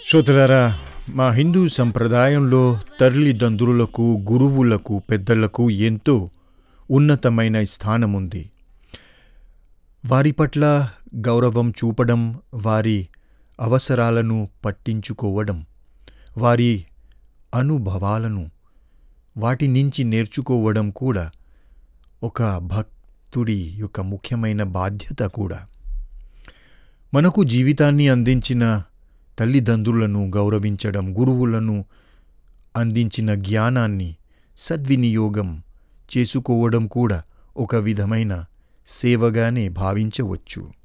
శ్రోతలారా మా హిందూ సంప్రదాయంలో తల్లిదండ్రులకు గురువులకు పెద్దలకు ఎంతో ఉన్నతమైన స్థానం ఉంది వారి పట్ల గౌరవం చూపడం వారి అవసరాలను పట్టించుకోవడం వారి అనుభవాలను వాటి నుంచి నేర్చుకోవడం కూడా ఒక భక్తుడి యొక్క ముఖ్యమైన బాధ్యత కూడా మనకు జీవితాన్ని అందించిన తల్లిదండ్రులను గౌరవించడం గురువులను అందించిన జ్ఞానాన్ని సద్వినియోగం చేసుకోవడం కూడా ఒక విధమైన సేవగానే భావించవచ్చు